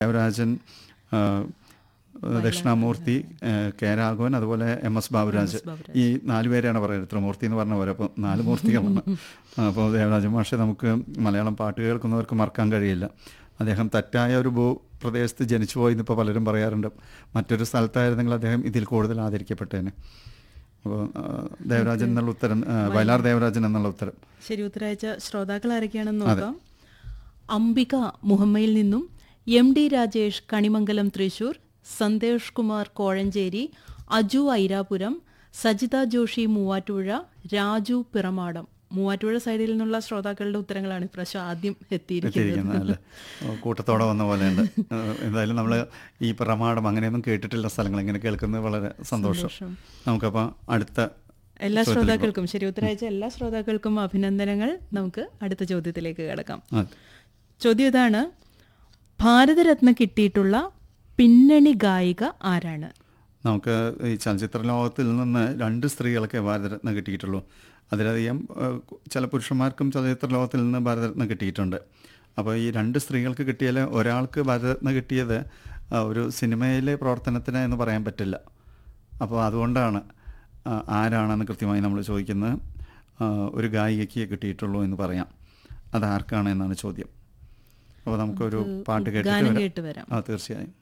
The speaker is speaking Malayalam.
ദേവരാജൻ ആ, ദക്ഷിണാമൂർത്തി ആ, കെ രാഘവൻ അതുപോലെ എം എസ് ബാബുരാജ് ബാബുരാജ്. ഈ നാല് പേരെയാണ് പറയുന്നത് ത്രിമൂർത്തി എന്ന് പറഞ്ഞ പോലെ അപ്പോൾ നാല് മൂർത്തികളാണ് അപ്പോൾ ദേവരാജൻ മാഷെ നമുക്ക് മലയാളം പാട്ട് കേൾക്കുന്നവർക്ക് മറക്കാൻ കഴിയില്ല അദ്ദേഹം തെറ്റായ ഒരു ഭൂ പ്രദേശത്ത് ജനിച്ചു പോയി ഇപ്പോൾ പലരും പറയാറുണ്ട് മറ്റൊരു സ്ഥലത്തായിരുന്നെങ്കിൽ അദ്ദേഹം ഇതിൽ കൂടുതൽ ആദരിക്കപ്പെട്ടേനെ അപ്പോൾ ആ, ദേവരാജൻ എന്നുള്ള ഉത്തരം ആ, വയലാർ ദേവരാജൻ എന്നുള്ള ഉത്തരം ശരി ഉത്തരയച്ച ശ്രോതാക്കൾ ആരൊക്കെയാണെന്ന് നോക്കാം അംബിക മുഹമ്മയിൽ നിന്നും എം ഡി രാജേഷ് കണിമംഗലം തൃശൂർ സന്തോഷ് കുമാർ കോഴഞ്ചേരി അജു ഐരാപുരം സജിത ജോഷി മൂവാറ്റുപുഴ രാജു പിറമാടം മൂവാറ്റുപുഴ സൈഡിൽ നിന്നുള്ള ശ്രോതാക്കളുടെ ഉത്തരങ്ങളാണ് ഇപ്രാവശ്യം ആദ്യം എത്തിയിരിക്കുന്നത് എത്തിയിരിക്കുന്നതല്ലേ ഓ, കൂട്ടത്തോടെ വന്ന പോലെയുണ്ട് ഏഹ്, എന്തായാലും നമ്മൾ ഈ പ്രമാണം അങ്ങനെയൊന്നും കേട്ടിട്ടില്ല സ്ഥലങ്ങൾ ഇങ്ങനെ കേൾക്കുന്നത് വളരെ സന്തോഷം സന്തോഷം. നമുക്കപ്പോൾ അടുത്ത എല്ലാ ശ്രോതാക്കൾക്കും ശരി ഉത്തരയച്ച എല്ലാ ശ്രോതാക്കൾക്കും അഭിനന്ദനങ്ങൾ നമുക്ക് അടുത്ത ചോദ്യത്തിലേക്ക് കിടക്കാം ആ, ചോദ്യം ഇതാണ് ഭാരതരത്ന കിട്ടിയിട്ടുള്ള പിന്നണി ഗായിക ആരാണ് നമുക്ക് ഈ ചലച്ചിത്ര ലോകത്തിൽ നിന്ന് രണ്ട് സ്ത്രീകൾക്ക് ഭാരതരത്ന കിട്ടിയിട്ടുള്ളൂ അതിലധികം ഏഹ്, ചില പുരുഷന്മാർക്കും ചലച്ചിത്ര ലോകത്തിൽ നിന്ന് ഭാരതരത്ന കിട്ടിയിട്ടുണ്ട് അപ്പോൾ ഈ രണ്ട് സ്ത്രീകൾക്ക് കിട്ടിയാൽ ഒരാൾക്ക് ഭാരതരത്ന കിട്ടിയത് ആ, ഒരു സിനിമയിലെ പ്രവർത്തനത്തിന് എന്ന് പറയാൻ പറ്റില്ല അപ്പോൾ അതുകൊണ്ടാണ് ആ, ആരാണെന്ന് കൃത്യമായി നമ്മൾ ചോദിക്കുന്നത് ആ, ഒരു ഗായികയ്ക്ക് കിട്ടിയിട്ടുള്ളൂ എന്ന് പറയാം അത് ആർക്കാണ് എന്നാണ് ചോദ്യം അപ്പോൾ നമുക്കൊരു പാട്ട് കേട്ടിട്ട് ഗാനം വരാം. കേട്ട് വരാം ആ തീർച്ചയായും